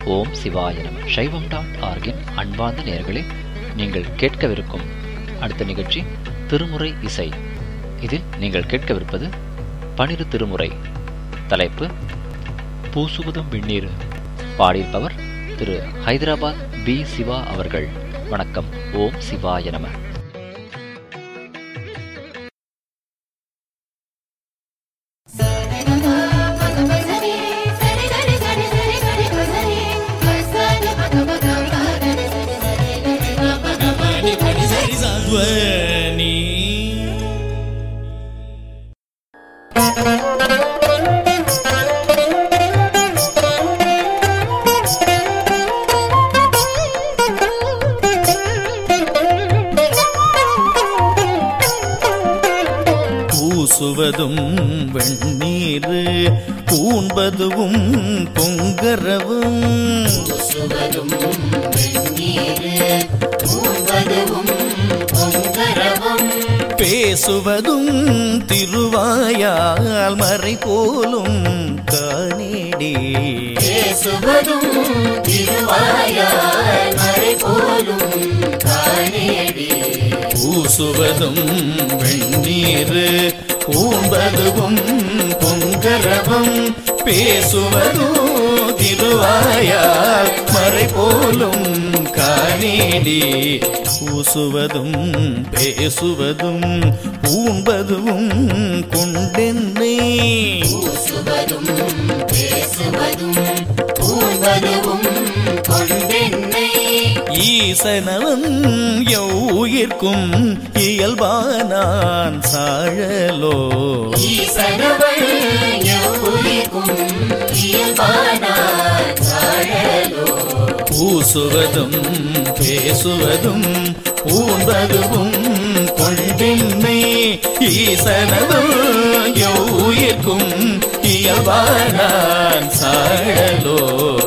ஓம் சிவாய நம சைவம் டாட் ஆர்கின் அன்பார்ந்த நேயர்களே நீங்கள் கேட்கவிருக்கும் அடுத்த நிகழ்ச்சி திருமுறை இசை இதில் நீங்கள் கேட்கவிருப்பது பனிரு திருமுறை தலைப்பு பூசுவதும் வெந்நீர் பாடியிருப்பவர் திரு ஹைதராபாத் பி சிவா அவர்கள் வணக்கம் ஓம் சிவாய நம ಧ್ವನಿ பூசுவதும் வெண்ணீர் பூண்பதுவும் பொங்கரவும் பேசுவதும் திருவாயால் மறை போலும் காணேடி பேசுவதும் திருவாயால் மறை போலும் காணேடி பூசுவதும் வெண்ணீர் பூண்பதுவும் பொங்கரவும் பேசுவதும் திருவாயால் மறை போலும் காணேடி பூசுவதும் பேசுவதும் பூண்பதுவும் கொண்டென்னை பூசுவதும் பேசுவதும் பூவதுவும் கொண்டென்னை ஈசனவன் எவ்வுயிர்க்கும் இயல்பானான் சாழலோ ஈசனவள் எவ்வுயிர்க்கும் இயல்பானான் சாழலோ பூசுவதும் பேசுவதும் பூண்பதுவும் கொண்டின்மை ஈசனவன் எவ்வுயிர்க்கும் இயல்பானான் சாழலோ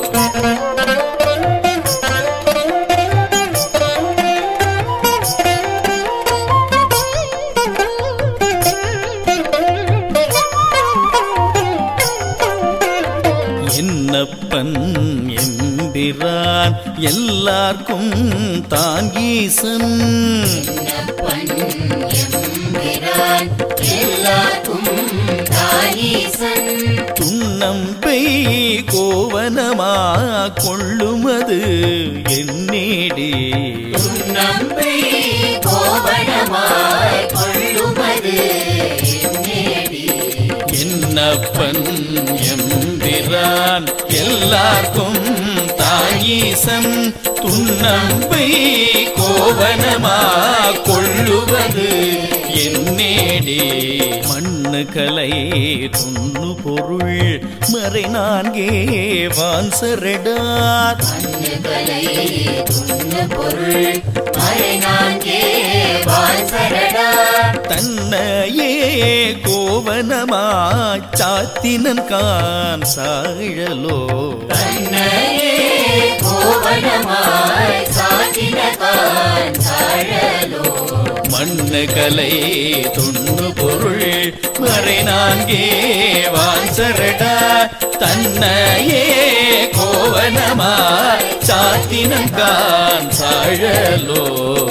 என்னப்பன் எம்பிரான் எல்லார்க்கும் தான் ஈசன் எம்பிரான் எல்லாருக்கும் தானீசன் துண்ணம்பை கோவனமா கொள்ளுமது என்னேடி நம்பி கோவணமாய் கொள்ளுமது என்னேடி என்னப்பன் எம்பிரான் எல்லார்க்கும் தாயீசன் துண்ணம்பை கோவனமா கொள்ளுவது என்னேடி மண்ணு கலை துண்ணு பொருள் மறை நான்கே வான்சரடார் கண்ணுகளை துண்ணு பொருள் மறை நான்கே வாசரடா தன்னையே கோவனமா சாத்தினன் கான் சாழலோ கண்ணையே கோவணமாய் சாத்தின கான் சாழலோ மண்ணு கலை தொண்ணு பொருள் மறை நான்கே வாசரடா தன்னையே கோவனமா சாத்தினன் கான் சாழலோ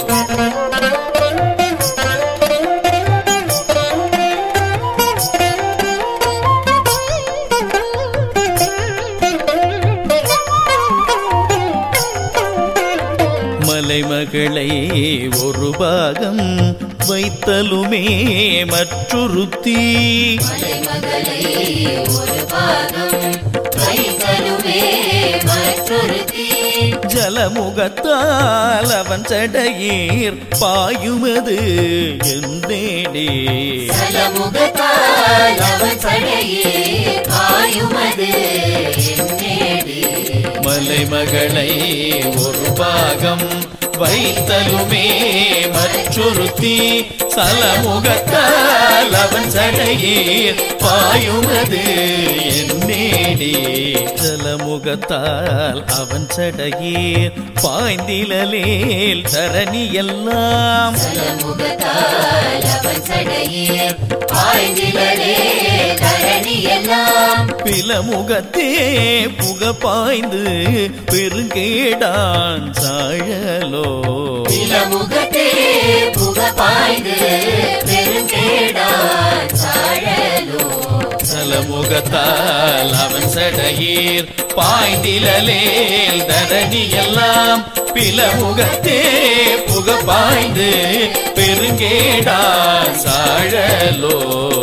மலைமகளை ஒரு பாகம் வைத்தலுமே மற்றொருத்தி மலைமகளை ஒரு பாகம் வைத்தலுமே மற்றொருத்தி ஜலமுகத்தால் அவன் சடையீர் பாயுமது என்னேடி சலமுகத்தால் அவன் சடையே காயுமது என்னேடி மலைமகளை ஒரு பாகம் வைத்தலுமே மற்றொருத்தி சலமுகத்தால் அவன் சடையீர் பாயுமது என்னேடி ஜலமுகத்தால் அவன் சடையீர் பாய்ந்திலலேல் தரணி எல்லாம் முகத்தால் அவன் சடையீர் பாய்ந்திலரே தரணி எல்லாம் பிலமுகத்தே புக பாய்ந்து பெருங்கேடான் சாழலோ இளமுகத்தே புக பாய்ந்து பெருங்கேடான் சாழலோ சலமுகத்தால் அவன் சடையீர் பாய்ந்திலலேல் தரணி எல்லாம் பிலமுகத்தே புக பாய்ந்து பெருங்கேடான் சாழலோ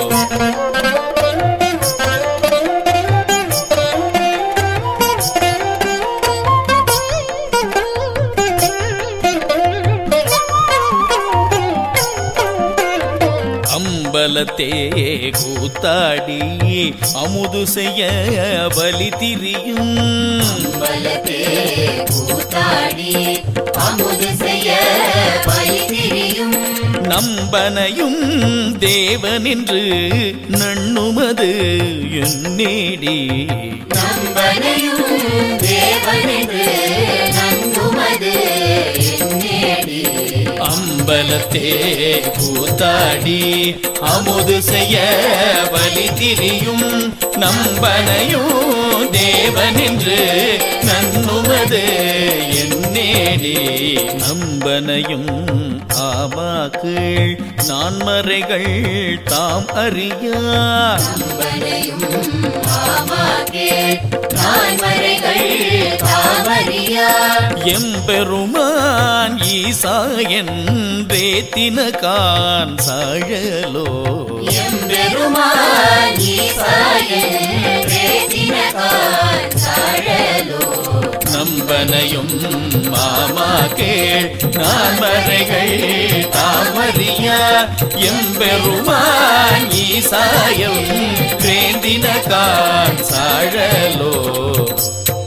அம்பலத்தே கூத்தாடி அமுது செய்ய பலி திரியும் பலத்தே கூத்தாடி அமுது செய்ய பலி திரியும் நம்பனையும் தேவனின்று நண்ணுமது என்னேடி நம்பனையும் தேவனென்று நம்புமது என்னேடி அம்பலத்தே கூத்தாடி அமுது செய்ய பலி திரியும் நம்பனையும் தேவனின்று நன்னுமது என்னேடி நம்பனையும் ஆமாக்கள் நான்மறைகள் தாம் அறியா நம்பனையும் ஆமாக்கே நான் மறைகள் தாமறியா எம்பெருமான் ஈசா என்றே தினகான் சாழலோ எம்பெருமான் ஈசாயன் வேதினகான் சாழலோ நம்பனையும் மாமா கேள் நான் மறைகள் தாமறியா எம்பெருமான் ஈசாயம் வேந்தினகான் சாழலோ